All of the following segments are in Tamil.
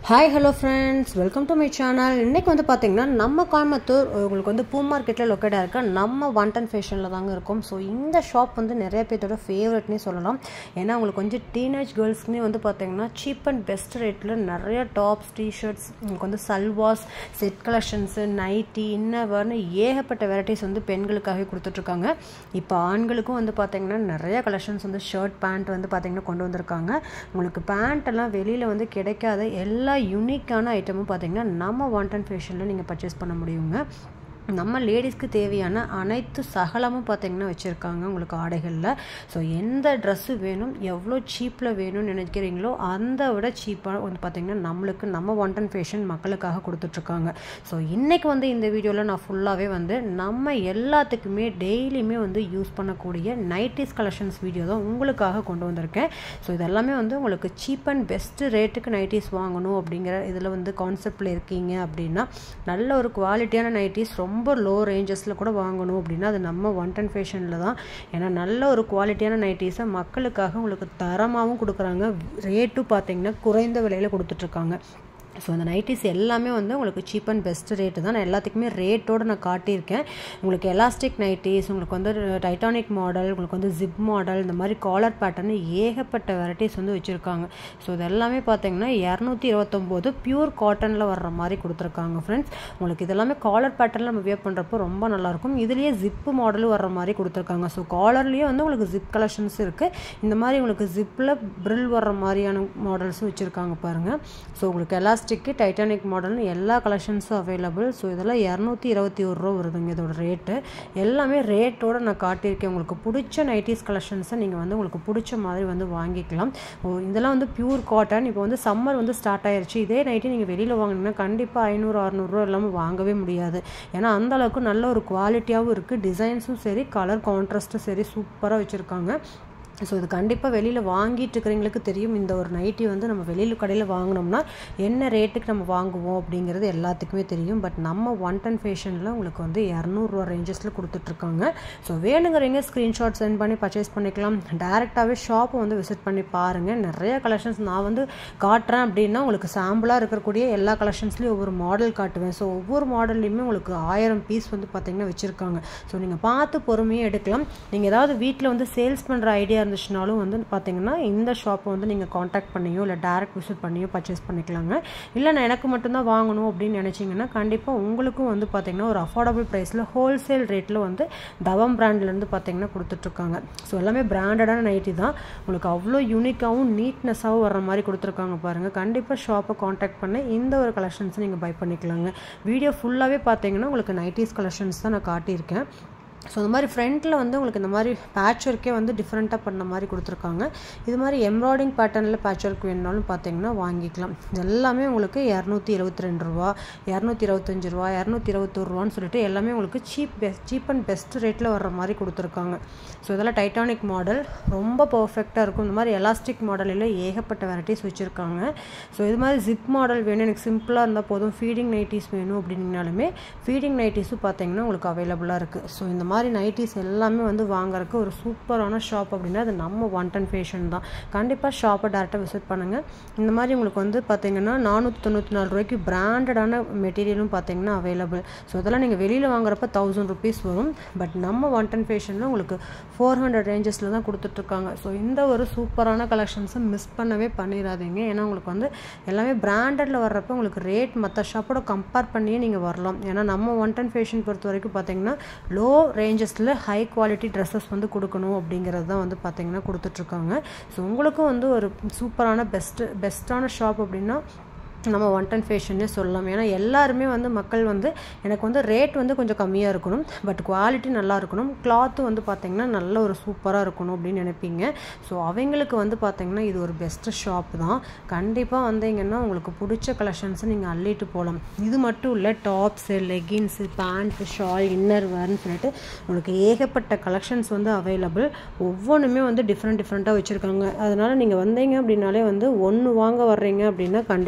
hi hello friends welcome to my channel இன்றைக்கி வந்து பார்த்தீங்கன்னா நம்ம கோயம்புத்தூர் உங்களுக்கு வந்து பூ மார்க்கெட்டில் லொக்கேட்டாக இருக்க நம்ம ஒன் டன் ஃபேஷனில் தாங்க இருக்கும் ஸோ இந்த ஷாப் வந்து நிறைய பேர்த்தோட ஃபேவரட்னே சொல்லலாம் ஏன்னா உங்களுக்கு கொஞ்சம் டீனேஜ் கேர்ள்ஸ்க்குமே வந்து பார்த்தீங்கன்னா சீப் அண்ட் பெஸ்ட் ரேட்டில் நிறைய டாப்ஸ் டிஷர்ட்ஸ் உங்களுக்கு வந்து சல்வாஸ் செட் கலெக்ஷன்ஸு நைட்டி இன்னவர்னு ஏகப்பட்ட வெரைட்டிஸ் வந்து பெண்களுக்காகவே கொடுத்துட்ருக்காங்க இப்போ ஆண்களுக்கும் வந்து பார்த்தீங்கன்னா நிறைய கலெக்ஷன்ஸ் வந்து ஷர்ட் பேண்ட் வந்து பார்த்தீங்கன்னா கொண்டு வந்திருக்காங்க உங்களுக்கு பேண்ட் எல்லாம் வெளியில் வந்து கிடைக்காத எல்லா யூனிக்கான ஐட்டமும் பார்த்தீங்கன்னா நம்ம வாண்டன் ஃபேஷனில் நீங்கள் பர்ச்சேஸ் பண்ண முடியுங்க நம்ம லேடிஸ்க்கு தேவையான அனைத்து சகலமும் பார்த்தீங்கன்னா வச்சுருக்காங்க உங்களுக்கு ஆடைகளில் ஸோ எந்த ட்ரெஸ்ஸு வேணும் எவ்வளோ சீப்பில் வேணும்னு நினைக்கிறீங்களோ அந்த விட சீப்பாக வந்து பார்த்திங்கன்னா நம்மளுக்கு நம்ம ஒன்டன் ஃபேஷன் மக்களுக்காக கொடுத்துட்ருக்காங்க ஸோ இன்றைக்கி வந்து இந்த வீடியோவில் நான் ஃபுல்லாகவே வந்து நம்ம எல்லாத்துக்குமே டெய்லியுமே வந்து யூஸ் பண்ணக்கூடிய நைட்டிஸ் கலெக்ஷன்ஸ் வீடியோ தான் உங்களுக்காக கொண்டு வந்திருக்கேன் ஸோ இதெல்லாமே வந்து உங்களுக்கு சீப் அண்ட் பெஸ்ட்டு ரேட்டுக்கு நைட்டிஸ் வாங்கணும் அப்படிங்கிற இதில் வந்து கான்செப்டில் இருக்கீங்க அப்படின்னா நல்ல ஒரு குவாலிட்டியான நைட்டிஸ் ரொம்ப ரொம்ப லோ ரேஞ்சஸில் கூட வாங்கணும் அப்படின்னா அது நம்ம ஒன் டென் ஃபேஷனில் தான் ஏன்னா நல்ல ஒரு குவாலிட்டியான நைட்டிஸை மக்களுக்காக உங்களுக்கு தரமாகவும் கொடுக்குறாங்க ரேட்டும் பார்த்தீங்கன்னா குறைந்த விலையில் கொடுத்துட்ருக்காங்க ஸோ அந்த நைட்டிஸ் எல்லாமே வந்து உங்களுக்கு சீப் அண்ட் பெஸ்ட் ரேட்டு தான் நான் எல்லாத்துக்குமே ரேட்டோடு நான் காட்டியிருக்கேன் உங்களுக்கு எலாஸ்டிக் நைட்டிஸ் உங்களுக்கு வந்து டைட்டானிக் மாடல் உங்களுக்கு வந்து ஜிப் மாடல் இந்த மாதிரி காலர் பேட்டர்னு ஏகப்பட்ட வெரைட்டிஸ் வந்து வச்சுருக்காங்க ஸோ இது எல்லாமே பார்த்தீங்கன்னா இரநூத்தி இருபத்தொம்போது பியூர் காட்டனில் வர்ற மாதிரி கொடுத்துருக்காங்க ஃப்ரெண்ட்ஸ் உங்களுக்கு இதெல்லாமே காலர் பேட்டர்னில் நம்ம வியர் பண்ணுறப்போ ரொம்ப நல்லாயிருக்கும் இதுலேயே ஜிப்பு மாடலும் வர்ற மாதிரி கொடுத்துருக்காங்க ஸோ காலர்லேயே வந்து உங்களுக்கு ஜிப் கலெக்ஷன்ஸ் இருக்குது இந்த மாதிரி உங்களுக்கு ஜிப்பில் ப்ரில் வர்ற மாதிரியான மாடல்ஸும் வச்சுருக்காங்க பாருங்கள் ஸோ உங்களுக்கு எலாஸ்டிக் பிளாஸ்டிக்கு டைட்டானிக் மாடல்னு எல்லா கலெக்ஷன்ஸும் அவைலபிள் ஸோ இதெல்லாம் இரநூத்தி இருபத்தி ஒரு ரூபா வருதுங்க இதோட ரேட்டு எல்லாமே ரேட்டோடு நான் காட்டியிருக்கேன் உங்களுக்கு பிடிச்ச நைட்டிஸ் கலெக்ஷன்ஸை நீங்கள் வந்து உங்களுக்கு பிடிச்ச மாதிரி வந்து வாங்கிக்கலாம் இதெல்லாம் வந்து பியூர் காட்டன் இப்போ வந்து சம்மர் வந்து ஸ்டார்ட் ஆயிடுச்சு இதே நைட்டி நீங்கள் வெளியில் வாங்கினீங்கன்னா கண்டிப்பாக ஐநூறு அறநூறுவா இல்லாமல் வாங்கவே முடியாது ஏன்னா அந்த அளவுக்கு நல்ல ஒரு குவாலிட்டியாகவும் இருக்குது டிசைன்ஸும் சரி கலர் கான்ட்ராஸ்ட்டும் சரி சூப்பராக வச்சுருக்காங்க ஸோ இது கண்டிப்பாக வெளியில் வாங்கிட்டு இருக்கிறவங்களுக்கு தெரியும் இந்த ஒரு நைட்டி வந்து நம்ம வெளியில் கடையில் வாங்கினோம்னா என்ன ரேட்டுக்கு நம்ம வாங்குவோம் அப்படிங்கிறது எல்லாத்துக்குமே தெரியும் பட் நம்ம ஒன் டென் ஃபேஷனில் உங்களுக்கு வந்து இரநூறுவா ரேஞ்சஸில் கொடுத்துட்ருக்காங்க ஸோ வேணுங்கிறவங்க ஸ்க்ரீன்ஷாட் சென்ட் பண்ணி பர்ச்சேஸ் பண்ணிக்கலாம் டேரெக்டாகவே ஷாப்பை வந்து விசிட் பண்ணி பாருங்கள் நிறைய கலெக்ஷன்ஸ் நான் வந்து காட்டுறேன் அப்படின்னா உங்களுக்கு சாம்பிளாக இருக்கக்கூடிய எல்லா கலெக்ஷன்ஸ்லேயும் ஒவ்வொரு மாடல் காட்டுவேன் ஸோ ஒவ்வொரு மாடல்லையுமே உங்களுக்கு ஆயிரம் பீஸ் வந்து பார்த்திங்கன்னா வச்சுருக்காங்க ஸோ நீங்கள் பார்த்து பொறுமையாக எடுக்கலாம் நீங்கள் ஏதாவது வீட்டில் வந்து சேல்ஸ் பண்ணுற ஐடியா இருந்துச்சுனாலும் வந்து பார்த்தீங்கன்னா இந்த ஷாப்பை வந்து நீங்கள் காண்டாக்ட் பண்ணியோ இல்லை டேரக்ட் விசிட் பண்ணியோ பர்ச்சேஸ் பண்ணிக்கலாங்க இல்லை நான் எனக்கு மட்டும்தான் வாங்கணும் அப்படின்னு நினச்சிங்கன்னா கண்டிப்பாக உங்களுக்கும் வந்து பார்த்தீங்கன்னா ஒரு அஃபோர்டபுள் ப்ரைஸில் ஹோல்சேல் ரேட்டில் வந்து தவம் பிராண்ட்லேருந்து பார்த்தீங்கன்னா கொடுத்துட்ருக்காங்க ஸோ எல்லாமே பிராண்டடான நைட்டி தான் உங்களுக்கு அவ்வளோ யூனிக்காகவும் நீட்னஸாகவும் வர மாதிரி கொடுத்துருக்காங்க பாருங்கள் கண்டிப்பாக ஷாப்பை காண்டாக்ட் பண்ணி இந்த ஒரு கலெக்ஷன்ஸை நீங்கள் பை பண்ணிக்கலாங்க வீடியோ ஃபுல்லாகவே பார்த்தீங்கன்னா உங்களுக்கு நைட்டிஸ் கலெக்ஷன்ஸ் தான் நான் காட்டியிருக்கேன் ஸோ இந்த மாதிரி ஃப்ரண்ட்டில் வந்து உங்களுக்கு இந்த மாதிரி பேட்ச் ஒர்க்கே வந்து டிஃப்ரெண்ட்டாக பண்ண மாதிரி கொடுத்துருக்காங்க இது மாதிரி எம்ப்ராய்டிங் பேட்டர்னில் பேட்ச் ஒர்க் வேணுனாலும் பார்த்தீங்கன்னா வாங்கிக்கலாம் எல்லாமே உங்களுக்கு இரநூத்தி இருபத்தி ரெண்டு ரூபா இரநூத்தி இருபத்தஞ்சி ரூபா இரநூத்தி இருபத்தொரு ரூபான்னு சொல்லிட்டு எல்லாமே உங்களுக்கு cheap best cheap and best ரேட்டில் வர்ற மாதிரி கொடுத்துருக்காங்க ஸோ இதெல்லாம் டைட்டானிக் மாடல் ரொம்ப பர்ஃபெக்டாக இருக்கும் இந்த மாதிரி எலாஸ்டிக் மாடலில் ஏகப்பட்ட வெரைட்டிஸ் வச்சுருக்காங்க ஸோ இது மாதிரி ஜிப் மாடல் வேணும் எனக்கு சிம்பிளாக இருந்தால் போதும் ஃபீடிங் நைட்டிஸ் வேணும் அப்படின்னாலுமே ஃபீடிங் நைட்டிஸும் பார்த்தீங்கன்னா உங்களுக்கு அவைலபிளாக இருக்குது ஸோ இந்த மாதிரி நைட்டிஸ் எல்லாமே வந்து வாங்குறதுக்கு ஒரு சூப்பரான ஷாப் அப்படின்னா அது நம்ம ஒன் டென் ஃபேஷன் தான் கண்டிப்பாக ஷாப்பை டேரெக்டாக விசிட் பண்ணுங்கள் இந்த மாதிரி உங்களுக்கு வந்து பார்த்தீங்கன்னா நானூற்றி தொண்ணூற்றி நாலு ரூபாய்க்கு பிராண்டடான மெட்டீரியலும் பார்த்தீங்கன்னா அவைலபிள் ஸோ இதெல்லாம் நீங்கள் வெளியில் வாங்குறப்ப தௌசண்ட் ருபீஸ் வரும் பட் நம்ம ஒன் டென் ஃபேஷனில் உங்களுக்கு ஃபோர் ஹண்ட்ரட் ரேஞ்சஸில் தான் கொடுத்துட்ருக்காங்க ஸோ இந்த ஒரு சூப்பரான கலெக்ஷன்ஸை மிஸ் பண்ணவே பண்ணிடாதீங்க ஏன்னா உங்களுக்கு வந்து எல்லாமே பிராண்டடில் வர்றப்ப உங்களுக்கு ரேட் மற்ற ஷாப்போட கம்பேர் பண்ணியே நீங்கள் வரலாம் ஏன்னா நம்ம ஒன் டென் ஃபேஷன் பொறுத்த வரைக்கும் பார்த்தீங்கன்னா லோ ரேஞ்சஸில் ஹை குவாலிட்டி ட்ரெஸ்ஸஸ் வந்து கொடுக்கணும் அப்படிங்கிறது தான் வந்து பார்த்திங்கன்னா கொடுத்துட்ருக்காங்க ஸோ உங்களுக்கும் வந்து ஒரு சூப்பரான பெஸ்ட்டு பெஸ்ட்டான ஷாப் அப்படின்னா நம்ம ஒன் டென் ஃபேஷன்னே சொல்லலாம் ஏன்னா எல்லாருமே வந்து மக்கள் வந்து எனக்கு வந்து ரேட் வந்து கொஞ்சம் கம்மியாக இருக்கணும் பட் குவாலிட்டி நல்லா இருக்கணும் கிளாத்தும் வந்து பார்த்திங்கன்னா நல்ல ஒரு சூப்பராக இருக்கணும் அப்படின்னு நினைப்பீங்க ஸோ அவங்களுக்கு வந்து பார்த்திங்கன்னா இது ஒரு பெஸ்ட்டு ஷாப் தான் கண்டிப்பாக வந்தீங்கன்னா உங்களுக்கு பிடிச்ச கலெக்ஷன்ஸை நீங்கள் அள்ளிட்டு போகலாம் இது மட்டும் இல்லை tops leggings pant shawl inner வேர்னு சொல்லிட்டு உங்களுக்கு ஏகப்பட்ட கலெக்ஷன்ஸ் வந்து அவைலபிள் ஒவ்வொன்றுமே வந்து டிஃப்ரெண்ட் டிஃப்ரெண்ட்டாக வச்சுருக்காங்க அதனால் நீங்கள் வந்தீங்க அப்படின்னாலே வந்து ஒன்று வாங்க வர்றீங்க அப்படின்னா கண்டிப்பாக உங்களுக்கு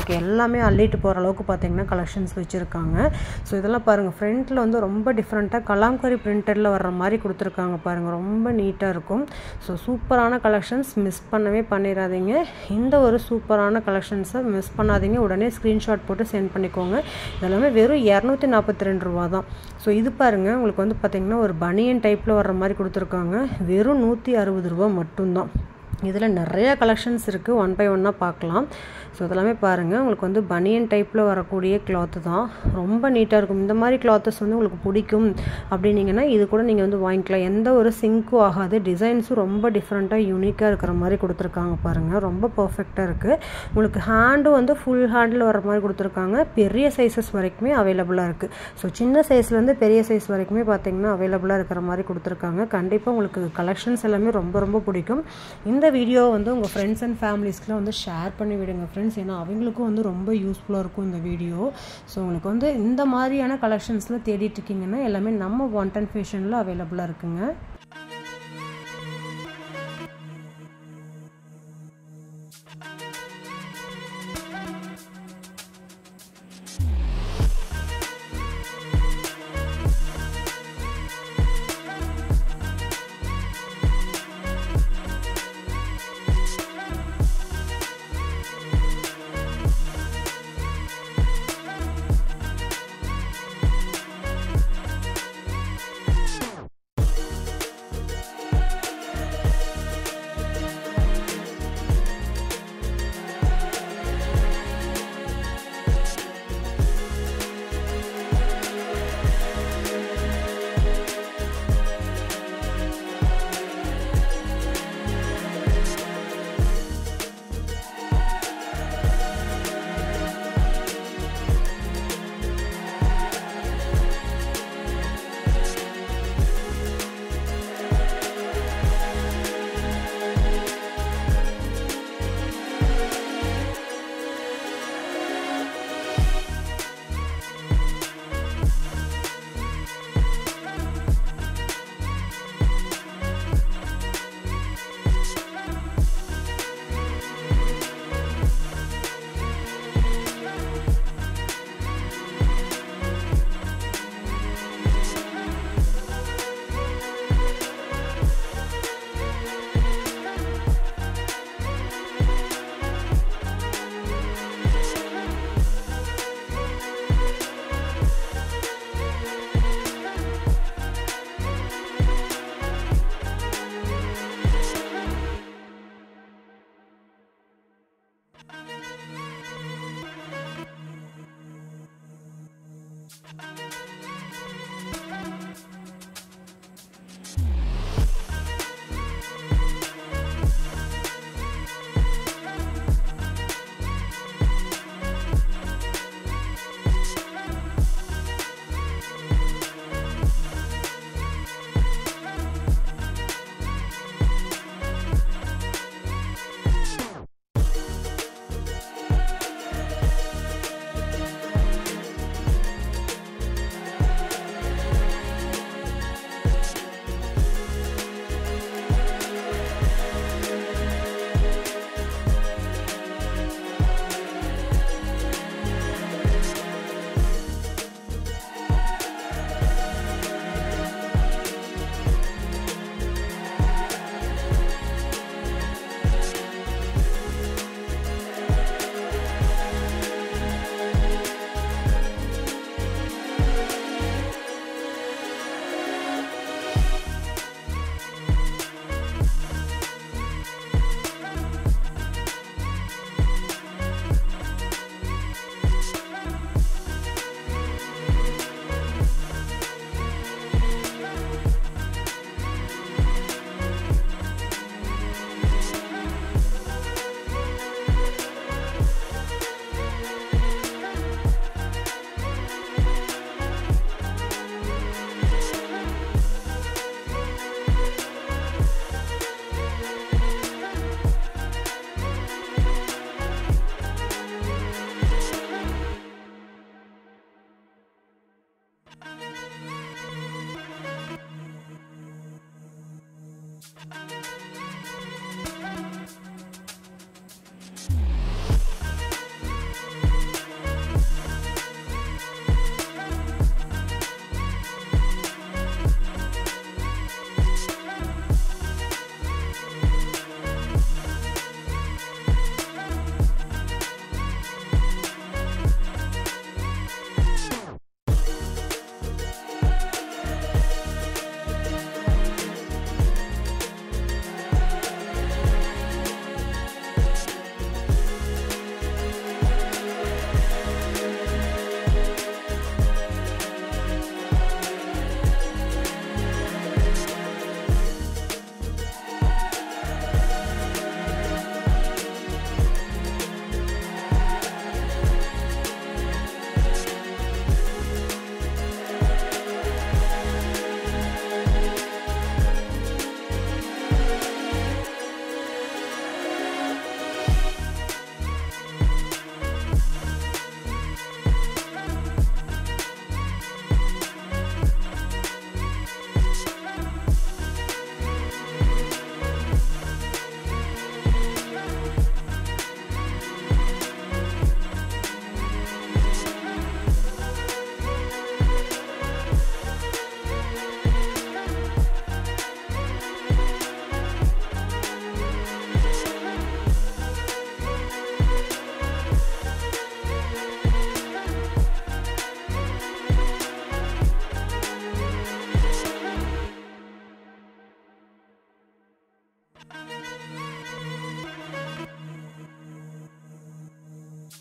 உங்களுக்கு எல்லாமே அள்ளிட்டு போகிற அளவுக்கு பார்த்தீங்கன்னா கலெக்ஷன்ஸ் வச்சுருக்காங்க ஸோ இதெல்லாம் பாருங்கள் ஃப்ரண்ட்டில் வந்து ரொம்ப டிஃப்ரெண்ட்டாக கலாம்கரி பிரிண்டடில் வர்ற மாதிரி கொடுத்துருக்காங்க பாருங்கள் ரொம்ப நீட்டாக இருக்கும் ஸோ சூப்பரான கலெக்ஷன்ஸ் மிஸ் பண்ணவே பண்ணிடாதீங்க இந்த ஒரு சூப்பரான கலெக்ஷன்ஸை மிஸ் பண்ணாதீங்க உடனே ஸ்க்ரீன்ஷாட் போட்டு சென்ட் பண்ணிக்கோங்க இதெல்லாமே வெறும் இரநூத்தி நாற்பத்தி ரெண்டு ரூபா தான் ஸோ இது பாருங்கள் உங்களுக்கு வந்து பார்த்திங்கன்னா ஒரு பனியன் டைப்பில் வர்ற மாதிரி கொடுத்துருக்காங்க வெறும் நூற்றி அறுபது ரூபா மட்டும்தான் இதில் நிறைய கலெக்ஷன்ஸ் இருக்குது ஒன் பை ஒன்னாக பார்க்கலாம் ஸோ இதெல்லாமே பாருங்கள் உங்களுக்கு வந்து பனியன் டைப்பில் வரக்கூடிய கிளாத்து தான் ரொம்ப நீட்டாக இருக்கும் இந்த மாதிரி கிளாத்தஸ் வந்து உங்களுக்கு பிடிக்கும் அப்படின்னீங்கன்னா இது கூட நீங்கள் வந்து வாங்கிக்கலாம் எந்த ஒரு சிங்க்கும் ஆகாது டிசைன்ஸும் ரொம்ப டிஃப்ரெண்ட்டாக யூனிக்காக இருக்கிற மாதிரி கொடுத்துருக்காங்க பாருங்கள் ரொம்ப பர்ஃபெக்டாக இருக்குது உங்களுக்கு ஹேண்டும் வந்து ஃபுல் ஹேண்டில் வர மாதிரி கொடுத்துருக்காங்க பெரிய சைஸஸ் வரைக்குமே அவைலபிளாக இருக்குது ஸோ சின்ன சைஸ்லேருந்து பெரிய சைஸ் வரைக்குமே பார்த்தீங்கன்னா அவைலபிளாக இருக்கிற மாதிரி கொடுத்துருக்காங்க கண்டிப்பாக உங்களுக்கு கலெக்ஷன்ஸ் எல்லாமே ரொம்ப ரொம்ப பிடிக்கும் இந்த வீடியோ வந்து உங்கள் ஃப்ரெண்ட்ஸ் அண்ட் ஃபேமிலிஸ்க்குலாம் வந்து ஷேர் பண்ணி விடுங்க ஃப்ரெண்ட்ஸ் ஏன்னா அவங்களுக்கும் வந்து ரொம்ப யூஸ்ஃபுல்லாக இருக்கும் இந்த வீடியோ ஸோ உங்களுக்கு வந்து இந்த மாதிரியான கலெக்ஷன்ஸில் தேடிட்டு இருக்கீங்கன்னா எல்லாமே நம்ம ஒன் டென் ஃபேஷனில் அவைலபிளாக இருக்குங்க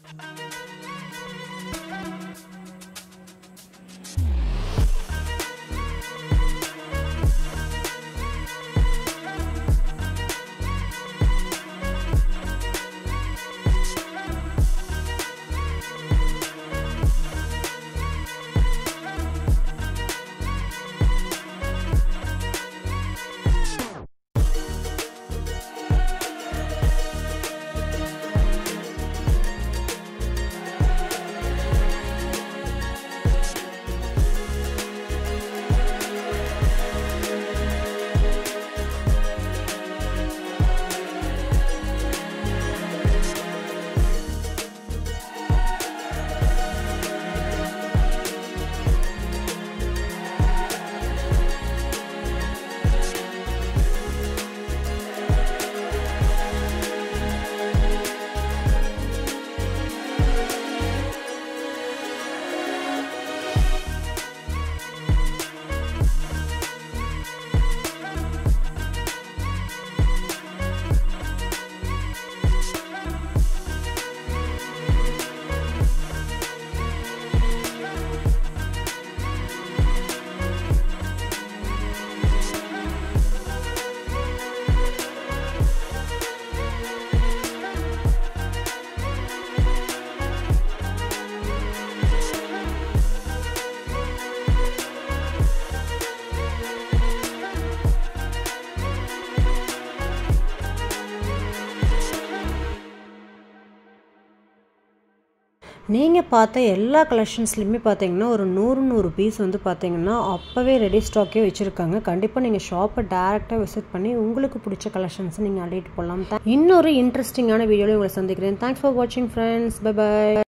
நீங்கள் பார்த்த எல்லா கலெக்ஷன்ஸ்லையுமே பார்த்தீங்கன்னா ஒரு நூறு நூறு பீஸ் வந்து பார்த்தீங்கன்னா அப்போவே ரெடி ஸ்டாக்கே வச்சுருக்காங்க கண்டிப்பாக நீங்கள் ஷாப்பை டேரெக்டாக விசிட் பண்ணி உங்களுக்கு பிடிச்ச கலெக்ஷன்ஸை நீங்கள் அள்ளிட்டு போகலாம் இன்னொரு இன்ட்ரெஸ்டிங்கான வீடியோவில் உங்களை சந்திக்கிறேன் தேங்க்ஸ் ஃபார் வாட்சிங் ஃப்ரெண்ட்ஸ் பை பாய்